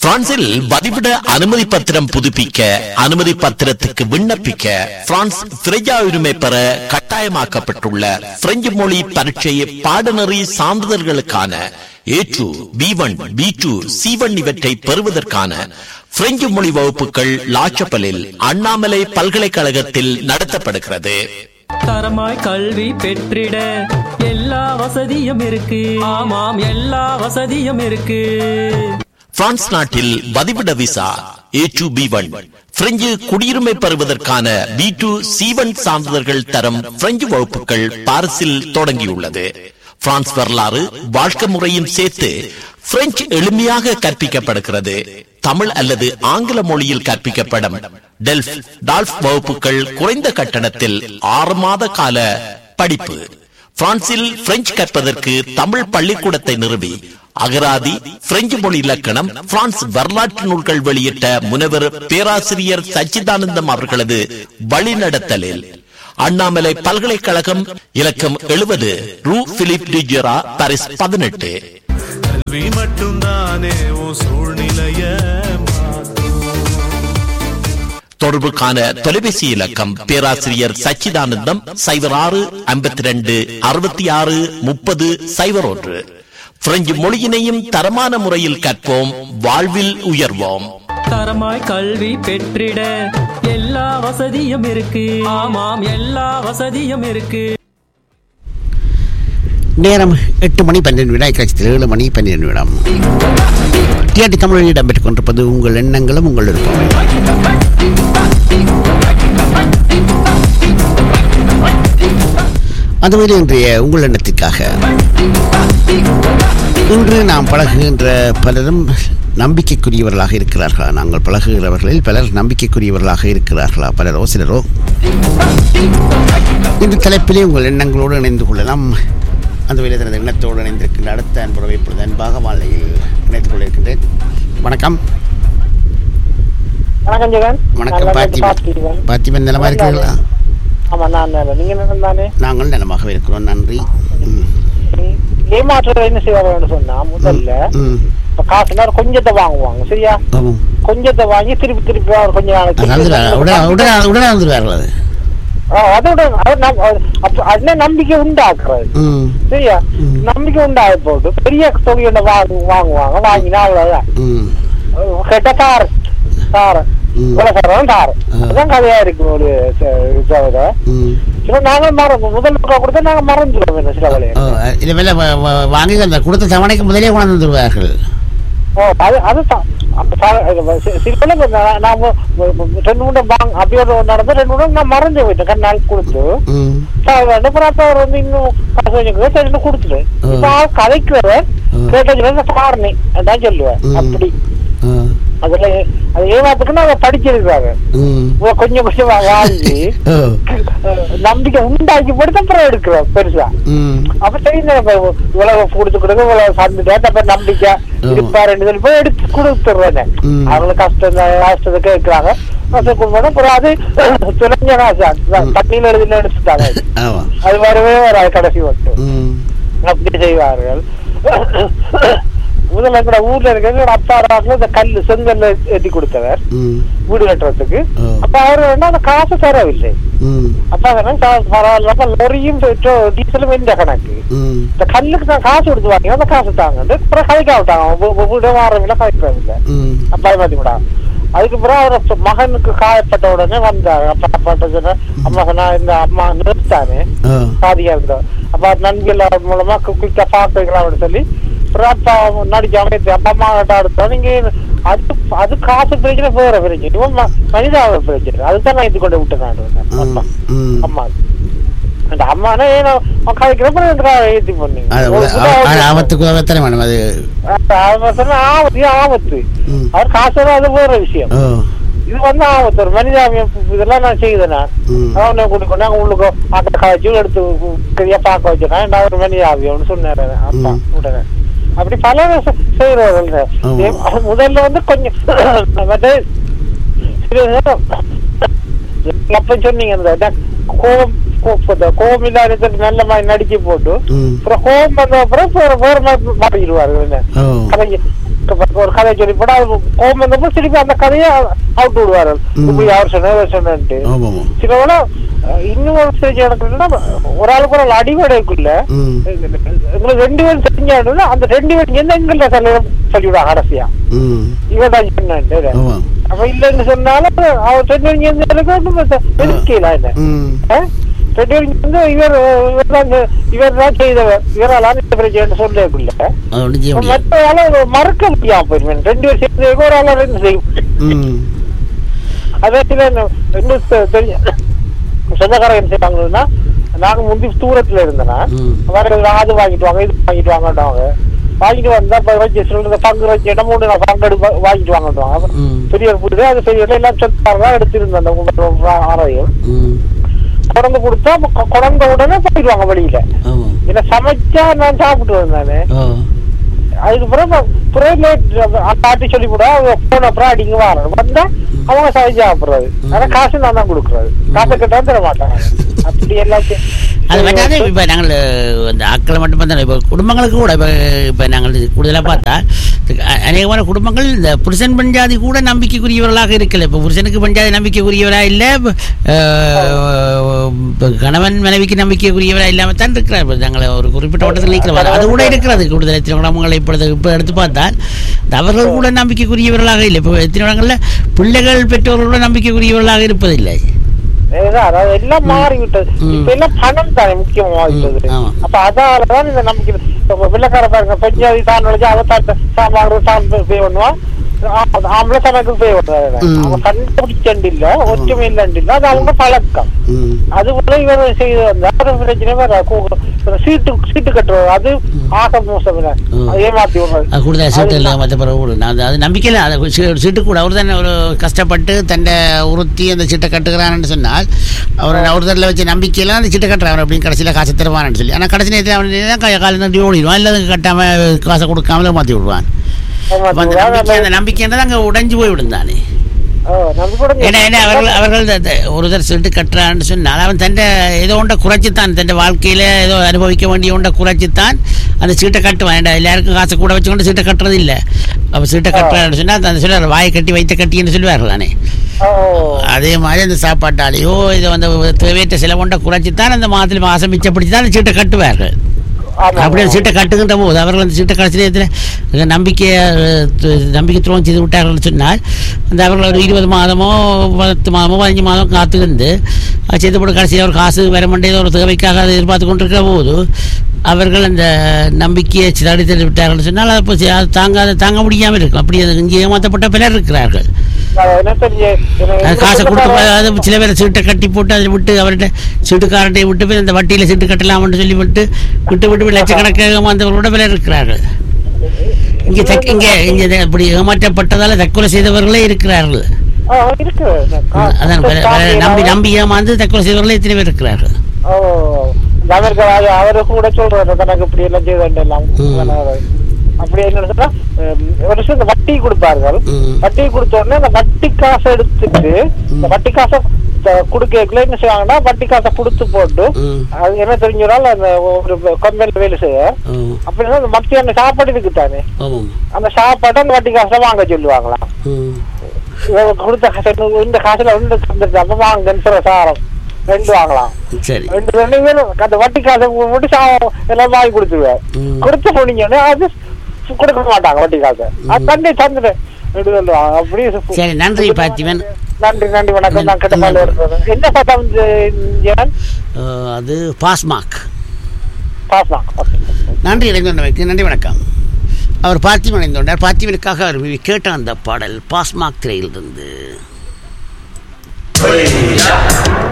பிரான்சில் வதிவிட அனுமதி பத்திரம் புதுப்பிக்க அனுமதி பத்திரத்துக்கு விண்ணப்பிக்க பிரான்ஸ் பிரஜா உரிமை பெற கட்டாயமாக்கப்பட்டுள்ள பிரெஞ்சு மொழி பரீட்சை பாடநெறி சான்றிதழ்களுக்கான A two B one B two C one இவற்றை பெறுவதற்கான பிரெஞ்சு மொழி வகுப்புகள் லாச்சப்பலில் அண்ணாமலை பல்கலைக்கழகத்தில் நடத்தப்படுகிறது தரமாய் கல்வி பெற்றிட எல்லா வசதியும் இருக்கு ஆமாம் எல்லா வசதியும் இருக்கு பிரான்ஸ் நாட்டில் வதிவிட visa A two B one French குடியுரிமை பெறுவதற்கான பி டூ சி ஒன் சான்றிதழ்கள் தரம் பிரெஞ்சு வகுப்புகள் பாரிஸில் தொடங்கியுள்ளது பிரான்ஸ் வரலாறு வாழ்க்கை முறையும் சேர்த்து பிரெஞ்சு எளிமையாக கற்பிக்கப்படுகிறது தமிழ் அல்லது ஆங்கில மொழியில் கற்பிக்கப்படும் டெல்ஃப் டால்ஃப் வகுப்புகள் குறைந்த கட்டணத்தில் ஆறு மாத கால படிப்பு பிரான்சில் பிரெஞ்சு கற்பதற்கு தமிழ் பள்ளிக்கூடத்தை நிறுவி அகராதி பிரெஞ்சு மொழி இலக்கணம் பிரான்ஸ் வரலாற்று நூல்கள் வெளியிட்ட முனைவர் பேராசிரியர் சச்சிதானந்தம் அவர்களது வழிநடத்தலில் அண்ணாமலை பல்கலைக்கழகம் இலக்கம் எழுபது ரூ பிலிப் டிஜெரா பாரிஸ் பதினெட்டு கல்வி மட்டும்தானே உன் சூழ்நிலைய தொடர்புக்கான தொலைபேசி இலக்கம் பேராசிரியர் சச்சிதானந்தம் சைபர் ஆறு ஐம்பத்தி ரெண்டு அறுபத்தி ஆறு முப்பது சைபர் ஒன்று பிரெஞ்சு மொழியினையும் தரமான முறையில் கற்போம் வாழ்வில் உயர்வோம் தரமாய் கல்வி பெற்றிட எல்லா வசதியும் இருக்கு ஆமாம் எல்லா வசதியும் இருக்கு நேரம் எட்டு மணி பன்னெண்டு விடா கட்சியில் ஏழு மணி பன்னிரெண்டு விடம் டிஆர்டி தமிழில் இடம்பெற்றுக் கொண்டிருப்பது உங்கள் எண்ணங்களும் உங்கள் விருப்பம் அதுவரை இன்றைய உங்கள் எண்ணத்திற்காக இன்று நாம் பழகுகின்ற பலரும் நம்பிக்கைக்குரியவர்களாக இருக்கிறார்களா நாங்கள் பழகுகிறவர்களில் பலர் நம்பிக்கைக்குரியவர்களாக இருக்கிறார்களா பலரோ சிலரோ இந்த தலைப்பிலே உங்கள் எண்ணங்களோடு இணைந்து கொள்ளலாம் அந்த வகையில் தனது எண்ணத்தோடு இணைந்திருக்கின்ற அடுத்த அன்புறவை இப்பொழுது அன்பாக மாலையில் இணைத்துக் கொண்டிருக்கின்றேன் வணக்கம் வணக்கம் ஜெகன் வணக்கம் நல்லா பார்த்திபன் பார்த்திபன். பார்த்திபன் நலமா இருக்கிறீர்களா ஆமா நான் நல்லா நீங்க நிலம் தானே நாங்கள் நலமாக இருக்கிறோம் நன்றி ம். ஏமாற்றம் என்ன செய்வாங்கன்னு சொன்னா முதல்ல ம் இப்ப காசு நேரம் கொஞ்சத்தை வாங்குவாங்க சரியா ஆமாம் கொஞ்சத்தை வாங்கி திருப்பி திருப்பி அவர் கொஞ்ச நாளைக்கு அதாவது உடனே உடனே உடனே வந்துடுவார்கள் அது ஆ, அதோட அவர் நம்- அவர் அப்ப அதுல நம்பிக்கை உண்டாக்குறது ம் சரியா நம்பிக்கை உண்டாக போட்டு பெரிய தொகையோட வாங்கு வாங்குவாங்க வாங்கினா அவ்வளவுதான் ம் கேட்ட தார தார ம். உலகம் தார ஆ. அதான் கதையா இருக்கு ஒரு இதை ம் சில நாங்க மறந்து முதல் ரூபா கொடுத்தா நாங்க மறந்துடுவோம் என்ன சில வேலையை ஓ இதை மேலே வாங்கி அந்த கொடுத்த தவணைக்கு முதலே கொண்டு வந்துடுவார்கள் ஓ, அது அதுதான் அப்ப ச- இது வ- சி- சில பேர் இப்ப நான் நான் மு- மு- மு- ரெண்டு மூணு வாங்க அப்படியே ஒரு நடந்து ரெண்டு மூணு நான் மறைஞ்சு போயிட்டேன் கண்ணால் கொடுத்து ம் சாதாரண அப்புறம் அப்ப அவர் வந்து இன்னும் காசு கொஞ்சம் தெரிஞ்சு கொடுத்துட்டு ஆ. இப்ப ஆள் கதைக்கிறவர் ஆ. கேட்டதுல காரணி அதான் சொல்லுவேன் ம். அப்படி ஆ அதுல அது ஏமாத்துக்குன்னு அதை படிச்சிருக்காங்க ம் இவ கொஞ்சம் கொஞ்சம் வா- வாங்கி ஓ அஹ், நம்பிக்கை உண்டாக்கி போட்டு அப்புறம் எடுக்கிறோம் பெருசா ம் அப்ப தெரியுது இப்ப இவ்வளவு கொடுத்து கொடுக்க இவ்வளவு சந்துட்டேன் அப்ப நம்பிக்கை ஆமா. இருப்பாருன்னு சொல்லி போய் எடுத்து கொடுத்துடுறேன் ம். அவங்களுக்கு கஷ்டம் தான், கஷ்டத்தை கேட்கிறாங்க கஷ்டம் கொடுக்கணும் அப்புறம் அது துளைஞ்ச காசு அது தண்ணியில எழுதில எடுத்துட்டாங்க ஆமாம் அது வரவே வராது கடைசி மட்டும் ம் அப்படி செய்வார்கள் முதல்ல எங்கட ஊர்ல இருக்கிறது ஒரு அப்பா ராட்டில் இந்த கல்லு செங்கல்ல ஏத்தி கொடுத்தவர் ம் வீடு கட்டுறதுக்கு ஆ. அப்ப அவர் வேணா அந்த காசு தரவில்லை ம் அப்ப அதெல்லாம் பரவாயில்ல அப்ப லொரியும் பெட்ரோல் டீசலும் இந்த கணக்கு ம் இந்த கல்லுக்கு தான் காசு கொடுத்து வாங்கி அந்த காசு தாங்க அப்புறம் கதைக்க விட்டாங்க வீடு வாரவில்லை கதைக்கிறது இல்லை ம் அப்பா மாத்தி விடாங்க அதுக்கு பிறகு அவர் அப்ப மகனுக்கு காயப்பட்ட உடனே வந்தாங்க அப்பா அப்பாட்ட சொன்ன அம்மா சொன்னா இந்த அம்மா நிறுத்தானே ஆ பாதியா இருக்கிறோம் அப்ப நண்பிகள் மூலமா குயிக்கா பார்த்து வைக்கலாம்னு சொல்லி அப்புறம் அப்பா நடிக்காம அப்பா அம்மா கிட்ட அடுத்தோம் நீங்க அது அது காசு பிரச்சனை வேற பிரச்சனை இவன் ம- மனிதாப பிரச்சனை அதுதான் நான் இது கொண்டு விட்டேன் நான் அம்மா ம் அம்மா அந்த அம்மானா ஏன்னா கதைக்கிறப்ப எனக்கு ஏத்தி பண்ணீங்க அது ஒரு உத- புது அது ஆபத்து. ஆபத்துக்கு எத்தனை வேணும் அது அவன் சொன்னா ஆபத்து இது ஆபத்து ம். அவர் காசு அது வேற விஷயம் ஓ இது வந்து ஆபத்து ஒரு மனிதாபியம் இதெல்லாம் நான் செய்தேன் நான் ம். அவனை கூட்டிக் கொண்டு அங்க உள்ளுக்கு அந்த காய்ச்சி எடுத்து சரியா பார்க்க வச்சேன் நான் ஒரு மனிதாபியம்னு சொன்னாரு அப்பா ம். உடனே அப்படி பல செய்யறவர்கள் ஆமா. முதல்ல வந்து கொஞ்சம் மற்ற சில நேரம் அப்ப சொன்னீங்க அந்த கோபம் கோ- கோபம் இல்லாத நல்ல மாதிரி நடிச்சு போட்டு ம் அப்புறம் கோபம் வந்த அப்புறம் வேற வேற மாதிரி மாறிடுவார்கள் என்ன ஓ கலைஞ- இப்ப இப்ப ஒரு கதையை சொல்லி போட்டா அது கோபம் வந்தப்போ திருப்பி அந்த கதையை அவுட் விடுவாரு இப்படி அவர் சொன்ன இவர் சொன்னேன்ட்டு ஆமாம் சில வேளை அஹ், இன்னும் ஒரு ஸ்டேஜ் நடக்குதுன்னா ஒரு ஆளுக்கு ஒரு ஆள் அடிவடைக்குள்ள ம் எங்களுக்கு ரெண்டு பேரும் தெரிஞ்சாடுன்னா அந்த ரெண்டு பேரும் எந்த எங்கள்ல தலைவர் சொல்லிவிடுவாங்க கடைசியா ம் இவன் தான் சொன்னேன் ஆமாம் அப்ப இல்லைன்னு சொன்னாலும் அவர் ரெண்டு பேரும் எந்த எதுக்கல என்ன ம் ஆ? ரெண்டு பேரும் வந்து இவர் இவர் தான் இவர் தான் செய்தவர் இவரால் இந்த பிரச்சனை சொல்லக்குள்ள அது ஒன்றும் செய்ய முடியாது மற்ற ஆள மறக்க முடியாம போயிருவேன் ரெண்டு பேர் சேர்ந்து ஒரு ஆள ரெண்டு செய்யும் ம் அதே சில இன்னும் தெ- தெரிஞ்ச சொந்தக்காரங்க என்ன செய்வாங்கன்னா நாங்க முந்தி தூரத்துல இருந்தேன்னா ம். வேற அது வாங்கிட்டு வாங்க இது வாங்கிட்டு வாங்கட்டாங்க வாங்கிட்டு வந்தா இப்ப வச்சு சொல்றது பங்கு வச்சு இடம் மூணு நான் பங்கு எடுப்ப வாங்கிட்டு வாங்கட்டுவாங்க ம். பெரியவர் புரியுது அது பெரியவர் எல்லாம் சொத்தார் தான் எடுத்திருந்தேன் அந்த உங்க ஆரோக்கியம் ம் குழந்தை கொடுத்தா கொ- குழந்த உடனே போயிடுவாங்க வெளியில ஆமாம் என்ன சமைச்சா நான் சாப்பிட்டு வந்தானே ஓ அதுக்கப்புறம் பிரைவேட் பாட்டி சொல்லி கூட அவங்க போன அப்புறம் அடிங்க வரணும் வந்தா அவங்க சமைச்சு சாப்பிடுறது ஆனா காசு நான் தான் கொடுக்குறது காசை கேட்டா தர மாட்டாங்க அப்படி எல்லாத்தையும் அது வேண்டாது இப்போ நாங்கள் அந்த ஆட்களை மட்டும் பார்த்தா இப்போ குடும்பங்களுக்கு கூட இப்போ இப்போ நாங்கள் கூடுதலாக பார்த்தா அ- அநேகமான குடும்பங்கள் இந்த புருஷன் பஞ்சாதி கூட நம்பிக்கைக்குரியவர்களாக இருக்கல இப்போ புருஷனுக்கு பஞ்சாதி நம்பிக்கைக்குரியவராக இல்லை இப்ப, அஹ், இப்ப கணவன் மனைவிக்கு நம்பிக்கைக்குரியவராக இல்லாமல் தான் இருக்கிறார் இப்போ நாங்கள் ஒரு குறிப்பிட்ட வட்டத்தில் நிற்கிறோம் அது கூட இருக்கிறது கூடுதல் எத்தனை குடும்பங்களை இப்பொழுது இப்போ எடுத்து பார்த்தால் இந்த அவர்கள் கூட நம்பிக்கைக்குரியவர்களாக இல்லை இப்போ எத்தனை இடங்களில் பிள்ளைகள் பெற்றோர்கள் கூட நம்பிக்கைக்குரியவர்களாக இருப்பதில்லை ஏதா, அதாவது எல்லாம் மாறி விட்டது ம். இப்ப எல்லாம் பணம் தானே முக்கியமா விட்டது ம், ஆமா. அப்ப அதாலதான் இந்த நம்பிக்கை இப்ப வெள்ளக்கார பாருங்க பஞ்சாதி தான் நுழைஞ்சு அவ தான் சாமான் தான் பே பண்ணுவான் ஆ- ஆம்பளை தனக்கு பே பண்ணுவாங்க ம். அவங்க கண்டுபிடிச்சண்டு இல்ல ஒற்றுமை இல்லண்டு இல்ல அது அவங்க பழக்கம் ம் அது போல இவர் செய்து வந்தா ஒரு பிரச்சனை வேற கூ- சீட்டு சீட்டு கட்டுறது அது ஆக மோசம் இல்ல. ம். அது ஏமாத்தி விடுறது அது கூடுதல் சீட்டு இல்லை அது- மற்ற பிறகு கூட நான் அது- அது நம்பிக்கையில் அது சீ- சீட்டு கூட அவர் தானே ஒரு கஷ்டப்பட்டு தன்னை உறுத்தி அந்த சீட்டை கட்டுகிறான்னு சொன்னால் அவர் அவர் தரில் வச்ச நம்பிக்கையில் அந்த சீட்டை கட்டுறாரு அப்படின்னு கடைசியில் காசை தருவான்னு சொல்லி ஆனால் கடைசி நேரத்தில் அவன் தான் கை- காலை நன்றி ஓடிடுவான் இல்லை அதுக்கு கட்டாமல் காசை கொடுக்காமலே மாற்றி விடுவான் ஏமாத்தி அப்ப அந்த விடுறது. நம்பிக்கை அந்த நம்பிக்கைன்றது அங்கே உடைஞ்சு போய் விடுந்தானே ஆ, நம்பி கொடுங்க. ஏன்னா ஏன்னா அவர்கள் அவர்கள் த- த- ஒருத்தர் சீட்டு கட்டுறான்னு சொன்னால் அவன் தன்னை ஏதோ ஒன்றை குறைச்சித்தான் தன் வாழ்க்கையில் ஏதோ அனுபவிக்க வேண்டிய ஒன்றை குறைச்சித்தான் அந்த சீட்டை கட்டுவான் ஏன்டா எல்லாருக்கும் காசு கூட வச்சுக்கொண்டு சீட்டை கட்டுறது இல்லை அப்போ சீட்டை கட்டுறான்னு சொன்னால் அந்த சொல்லுவார் வாயை கட்டி வைத்த கட்டின்னு சொல்லுவார்கள் தானே ஓ, அதே மாதிரி அந்த சாப்பாட்டாலேயோ இதை வந்து தேவையற்ற செலவுண்டை குறைச்சித்தான் அந்த மாதத்தில் மாதம் மிச்சப்படுத்தி தான் அந்த சீட்டை கட்டுவார்கள் ஆமா, அப்படி அந்த ஆமா. சீட்டை கட்டுகின்ற போது அவர்கள் அந்த சீட்டை கடைசி நேரத்தில் நம்பிக்கையை அஹ், து- நம்பிக்கை துரோகம் செய்து விட்டார்கள் சொன்னால் அந்த அவர்கள் ஒரு இருபது மாதமோ பத்து மாதமோ பதினஞ்சு மாதம் காத்துக்கிருந்து அது செய்து போட்டு கடைசியில் ஒரு காசு வர மாட்டேது ஒரு தேவைக்காக அதை எதிர்பார்த்து கொண்டிருக்கிற போது அவர்கள் அந்த நம்பிக்கையை தடுத்து விட்டார்கள் சொன்னால் அது அப்போ அது தாங்காத தாங்க முடியாமல் இருக்கும் அப்படி அது இங்கே ஏமாற்றப்பட்ட பலர் இருக்கிறார்கள் அது என்ன தெரிஞ்சு எனக்கு- அது காசை கொடுத்து அது சில பேர் சீட்டை கட்டி போட்டு அதில் விட்டு அவர்கிட்ட சீட்டுக்காரட்டை விட்டு போய் அந்த வட்டியில் சீட்டு கட்டலாம்னு சொல்லி விட்டு விட்டு விட்டு போய் லட்சக்கணக்காக ஏமாந்தவர்களோட பலர் இருக்கிறார்கள் இங்கே தக் இங்கே இங்கே இப்படி ஏமாற்றப்பட்டதால் தற்கொலை செய்தவர்களே இருக்கிறார்கள் ஆ, இருக்கு கா- அதான் பல- பல நம்பி நம்பி ஏமாந்து தற்கொலை செய்தவர்களே எத்தனை பேர் இருக்கிறார்கள் ஓ இந்த அமெரிக்கா ராஜா அவரு கூட சொல்றாரு தனக்கு இப்படி எல்லாம் செய்ய வேண்டியலாம் ம். அப்படி என்ன சொன்னா ஹம், ஒரு விஷயம் இந்த வட்டி கொடுப்பார்கள் ம். வட்டி கொடுத்த உடனே அந்த வட்டி காசை எடுத்துட்டு இந்த வட்டி காசை த- கொடுக்கல என்ன செய்வாங்கன்னா வட்டி காசை கொடுத்து போட்டு ம். அது என்ன தெரிஞ்சாலும் அந்த ஒரு கம்பெனில வேலை செய்ய ம். அப்படின்னா அந்த மத்தியான சாப்பாடு இருக்குதானே ஆமாம் அந்த சாப்பாட்டை அந்த வட்டி காசை வாங்க சொல்லுவாங்களாம் ம். இவங்க கொடுத்த காசை இன்னும் இந்த காசுல ஒன்று தந்துட்டு அப்ப வாங்கன்னு சொல்ற சாரம் ரெண்டு வாங்கலாம் சரி ரெண்டு ரெண்டு பேரும் அந்த வட்டி காசை போட்டு சாவம் எல்லாம் வாங்கி கொடுத்துருவேன் ம். கொடுத்து போனீங்கன்னா அது கொடுக்க மாட்டாங்க வட்டி காசை அது தந்தை தந்துட்டு ரெண்டு சொல்லுவாங்க அப்படி சரி நன்றி பார்த்திபன் நன்றி நன்றி வணக்கம் நான் கிட்ட பால் வருகிறேன் என்ன சட்டம் ஜெயன் அஹ், அது பாஸ்மார்க் பாஸ்லாம் நன்றி இணைந்தோண்டமைக்கு நன்றி வணக்கம் அவர் பார்த்திபன் இணைந்தோண்டார் பார்த்திபனுக்காக அவர் விரும்பி கேட்ட அந்த பாடல் பாஸ்மாக் திரையிலிருந்து